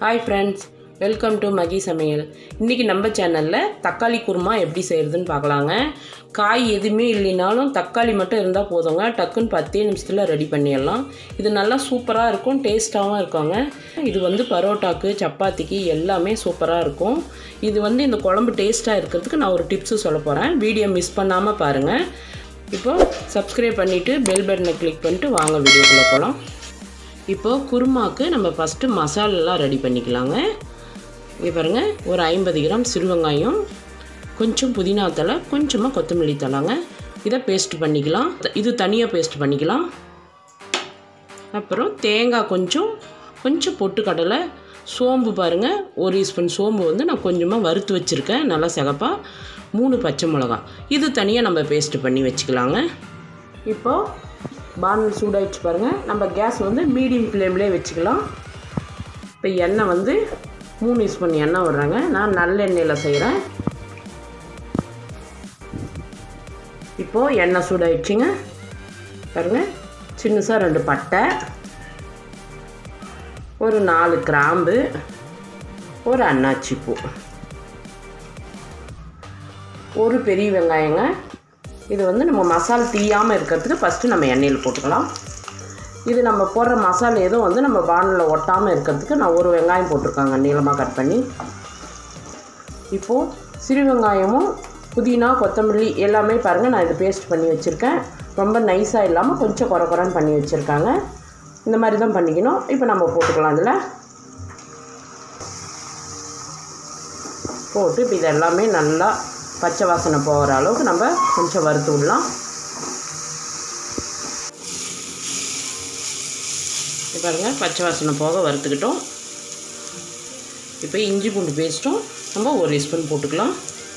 hi friends welcome to Magi சமையல் இன்றைக்கி நம்ம சேனலில் தக்காளி குருமா எப்படி செய்கிறதுன்னு பார்க்கலாங்க காய் எதுவுமே இல்லைனாலும் தக்காளி மட்டும் இருந்தால் போதுங்க டக்குன்னு பத்தே நிமிஷத்தில் ரெடி பண்ணிடலாம் இது நல்லா சூப்பராக இருக்கும் டேஸ்ட்டாகவும் இருக்குங்க இது வந்து பரோட்டாக்கு சப்பாத்திக்கு எல்லாமே சூப்பராக இருக்கும் இது வந்து இந்த குழம்பு டேஸ்ட்டாக இருக்கிறதுக்கு நான் ஒரு டிப்ஸு சொல்ல போகிறேன் வீடியோ மிஸ் பண்ணாமல் பாருங்கள் இப்போ சப்ஸ்கிரைப் பண்ணிவிட்டு பெல் பட்டனை கிளிக் பண்ணிட்டு வாங்க வீடியோக்குள்ளே போகலாம் இப்போது குருமாக்கு நம்ம ஃபஸ்ட்டு மசாலெல்லாம் ரெடி பண்ணிக்கலாங்க இங்கே பாருங்கள் ஒரு ஐம்பது கிராம் சிறுவெங்காயம் கொஞ்சம் புதினா தலை கொஞ்சமாக கொத்தமல்லி தலாங்க இதை பேஸ்ட் பண்ணிக்கலாம் இது தனியாக பேஸ்ட் பண்ணிக்கலாம் அப்புறம் தேங்காய் கொஞ்சம் கொஞ்சம் பொட்டுக்கடலை சோம்பு பாருங்கள் ஒரு ஸ்பூன் சோம்பு வந்து நான் கொஞ்சமாக வறுத்து வச்சுருக்கேன் நல்லா சிகப்பாக மூணு பச்சை மிளகா இது தனியாக நம்ம பேஸ்ட் பண்ணி வச்சுக்கலாங்க இப்போது பானல் சூடாகிடுச்சு பாருங்கள் நம்ம கேஸ் வந்து மீடியம் ஃப்ளேம்லேயே வச்சுக்கலாம் இப்போ எண்ணெய் வந்து மூணு ஸ்பூன் எண்ணெய் விடுறாங்க நான் நல்லெண்ணெயில் செய்கிறேன் இப்போது எண்ணெய் சூடாயிடுச்சுங்க பாருங்கள் சின்னசாக ரெண்டு பட்டை ஒரு நாலு கிராம்பு ஒரு அன்னாச்சி பூ ஒரு பெரிய வெங்காயங்க இது வந்து நம்ம மசாலா தீயாமல் இருக்கிறதுக்கு ஃபஸ்ட்டு நம்ம எண்ணெயில் போட்டுக்கலாம் இது நம்ம போடுற மசாலா எதுவும் வந்து நம்ம பானில் ஒட்டாமல் இருக்கிறதுக்கு நான் ஒரு வெங்காயம் போட்டிருக்காங்க நீளமாக கட் பண்ணி இப்போது சிறு வெங்காயமும் புதினா கொத்தமல்லி எல்லாமே பாருங்கள் நான் இது பேஸ்ட் பண்ணி வச்சுருக்கேன் ரொம்ப நைஸாக இல்லாமல் கொஞ்சம் குறை குறைன்னு பண்ணி வச்சுருக்காங்க இந்த மாதிரி தான் பண்ணிக்கணும் இப்போ நம்ம போட்டுக்கலாம் இதில் போட்டு இப்போ இது எல்லாமே நல்லா பச்சை வாசனை போகிற அளவுக்கு நம்ம கொஞ்சம் வறுத்து விடலாம் பாருங்க பச்சை வாசனை போக வறுத்துக்கிட்டோம் இப்போ இஞ்சி பூண்டு பேஸ்ட்டும் நம்ம ஒரு ஸ்பூன் போட்டுக்கலாம்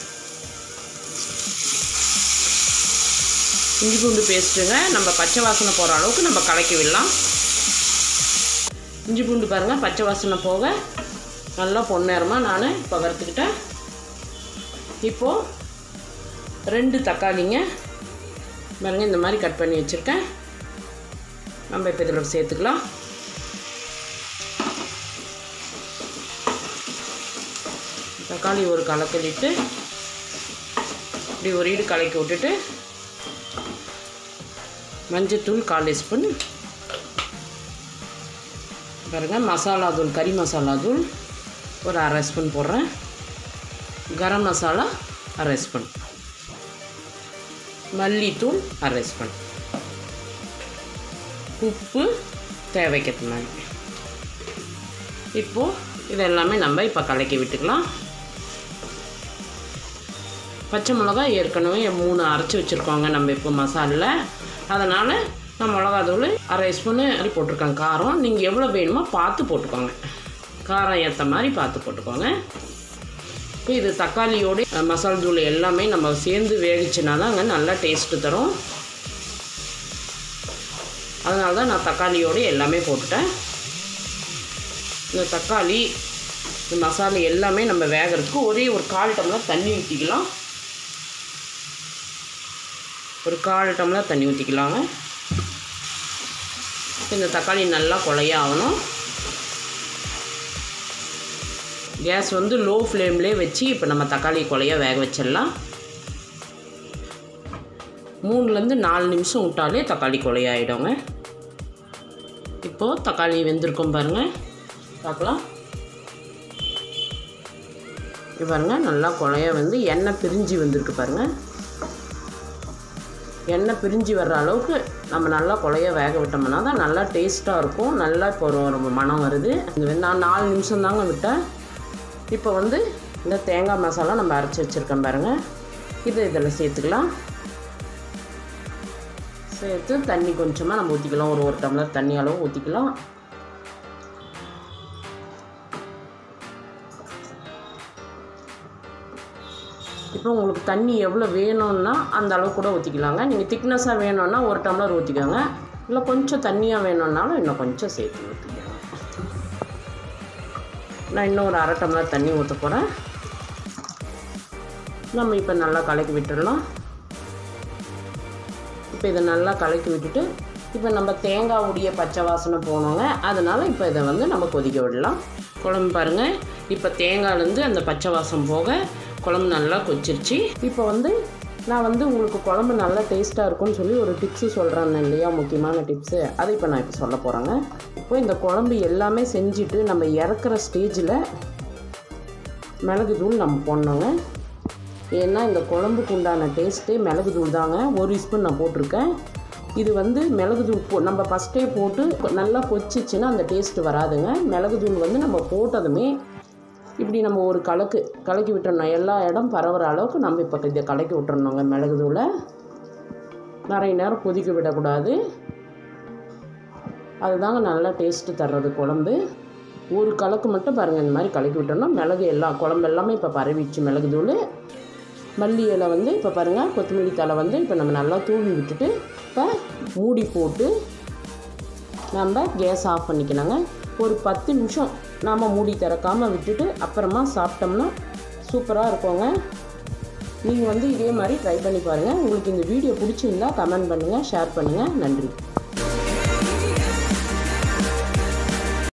இஞ்சி பூண்டு பேஸ்ட்டுங்க நம்ம பச்சை வாசனை போகிற அளவுக்கு நம்ம கலக்கி விடலாம் இஞ்சி பூண்டு பாருங்கள் பச்சை வாசனை போக நல்லா பொன்னேரமாக நான் இப்போ வறுத்துக்கிட்டேன் இப்போது ரெண்டு தக்காளிங்க பாருங்க இந்த மாதிரி கட் பண்ணி வச்சுருக்கேன் நம்ம இப்போ இதில் சேர்த்துக்கலாம் தக்காளி ஒரு கலக்கலிட்டு இப்படி ஒரு ஈடு கலக்கி விட்டுட்டு மஞ்சத்தூள் கால் ஸ்பூன் பாருங்கள் மசாலா தூள் கறி மசாலா தூள் ஒரு அரை ஸ்பூன் போடுறேன் கரம் மசாலா அரை ஸ்பூன் மல்லித்தூள் அரை ஸ்பூன் உப்பு தேவைக்கிறது மாதிரி இப்போது இதெல்லாமே நம்ம இப்போ கலக்கி விட்டுக்கலாம் பச்சை மிளகா ஏற்கனவே மூணு அரைச்சி வச்சுருக்கோங்க நம்ம இப்போ மசாலில் அதனால் நான் மிளகாத்தூள் அரை ஸ்பூனு அப்படி போட்டிருக்கேன் காரம் நீங்கள் எவ்வளோ வேணுமோ பார்த்து போட்டுக்கோங்க காரம் ஏற்ற மாதிரி பார்த்து போட்டுக்கோங்க இப்போ இது தக்காளியோடு மசாலா தூள் எல்லாமே நம்ம சேர்ந்து வேகிச்சுனா தாங்க நல்லா டேஸ்ட்டு தரும் அதனால தான் நான் தக்காளியோடு எல்லாமே போட்டுட்டேன் இந்த தக்காளி இந்த மசாலா எல்லாமே நம்ம வேகிறதுக்கு ஒரே ஒரு கால் டம்ளர் தண்ணி ஊற்றிக்கலாம் ஒரு கால் டம்ளர் தண்ணி ஊற்றிக்கலாங்க இந்த தக்காளி நல்லா கொலைய ஆகணும் கேஸ் வந்து லோ ஃப்ளேம்லேயே வச்சு இப்போ நம்ம தக்காளி கொலைய வேக வச்சிடலாம் மூணுலேருந்து நாலு நிமிஷம் விட்டாலே தக்காளி கொலையாயிடுங்க இப்போது தக்காளி வெந்திருக்கும் பாருங்கள் பார்க்கலாம் இது பாருங்கள் நல்லா குழைய வந்து எண்ணெய் பிரிஞ்சு வந்திருக்கு பாருங்கள் எண்ணெய் பிரிஞ்சு வர்ற அளவுக்கு நம்ம நல்லா குழைய வேக விட்டோம்னா தான் நல்லா டேஸ்ட்டாக இருக்கும் நல்லா இப்போ ஒரு ரொம்ப மனம் வருது இது நான் நாலு நிமிஷம் தாங்க விட்டேன் இப்போ வந்து இந்த தேங்காய் மசாலா நம்ம அரைச்சி வச்சுருக்கேன் பாருங்கள் இது இதில் சேர்த்துக்கலாம் சேர்த்து தண்ணி கொஞ்சமாக நம்ம ஊற்றிக்கலாம் ஒரு ஒரு டம்ளர் தண்ணி அளவு ஊற்றிக்கலாம் இப்போ உங்களுக்கு தண்ணி எவ்வளோ வேணும்னா அந்த அளவு கூட ஊற்றிக்கலாங்க நீங்கள் திக்னஸாக வேணும்னா ஒரு டம்ளர் ஊற்றிக்கோங்க இல்லை கொஞ்சம் தண்ணியாக வேணும்னாலும் இன்னும் கொஞ்சம் சேர்த்து ஊற்றிக்கோங்க நான் இன்னும் ஒரு அரை டம்ளர் தண்ணி ஊற்ற போகிறேன் நம்ம இப்போ நல்லா கலக்கி விட்டுடலாம் இப்போ இதை நல்லா கலக்கி விட்டுட்டு இப்போ நம்ம தேங்காய் உடைய பச்சை வாசனை போனோங்க அதனால் இப்போ இதை வந்து நம்ம கொதிக்க விடலாம் குழம்பு பாருங்கள் இப்போ தேங்காய்லேருந்து அந்த பச்சை வாசம் போக குழம்பு நல்லா கொச்சிருச்சு இப்போ வந்து நான் வந்து உங்களுக்கு குழம்பு நல்லா டேஸ்ட்டாக இருக்கும்னு சொல்லி ஒரு டிப்ஸு சொல்கிறேன் இல்லையா முக்கியமான டிப்ஸு அதை இப்போ நான் இப்போ சொல்ல போகிறேங்க இப்போ இந்த குழம்பு எல்லாமே செஞ்சுட்டு நம்ம இறக்குற ஸ்டேஜில் மிளகு தூள் நம்ம போடணுங்க ஏன்னா இந்த குழம்புக்கு உண்டான டேஸ்ட்டே மிளகு தூள் தாங்க ஒரு ஸ்பூன் நான் போட்டிருக்கேன் இது வந்து மிளகு தூள் போ நம்ம ஃபஸ்ட்டே போட்டு நல்லா கொச்சிச்சுன்னா அந்த டேஸ்ட்டு வராதுங்க மிளகு தூள் வந்து நம்ம போட்டதுமே இப்படி நம்ம ஒரு கலக்கு கலக்கி விட்டுறணும் எல்லா இடம் பரவுற அளவுக்கு நம்ம இப்போ இதை கலக்கி விட்டுறணுங்க மிளகு தூளை நிறைய நேரம் கொதிக்க விடக்கூடாது அதுதாங்க நல்லா டேஸ்ட்டு தர்றது குழம்பு ஒரு கலக்கு மட்டும் பாருங்கள் இந்த மாதிரி கலக்கி விட்டோம்னா மிளகு எல்லாம் குழம்பு எல்லாமே இப்போ பரவிச்சு மிளகு தூள் மல்லி இலை வந்து இப்போ பாருங்கள் கொத்தமல்லி தலை வந்து இப்போ நம்ம நல்லா தூவி விட்டுட்டு இப்போ மூடி போட்டு நம்ம கேஸ் ஆஃப் பண்ணிக்கணுங்க ஒரு பத்து நிமிஷம் நாம் மூடி திறக்காமல் விட்டுட்டு அப்புறமா சாப்பிட்டோம்னா சூப்பராக இருக்குங்க நீங்கள் வந்து இதே மாதிரி ட்ரை பண்ணி பாருங்கள் உங்களுக்கு இந்த வீடியோ பிடிச்சிருந்தா கமெண்ட் பண்ணுங்கள் ஷேர் பண்ணுங்கள் நன்றி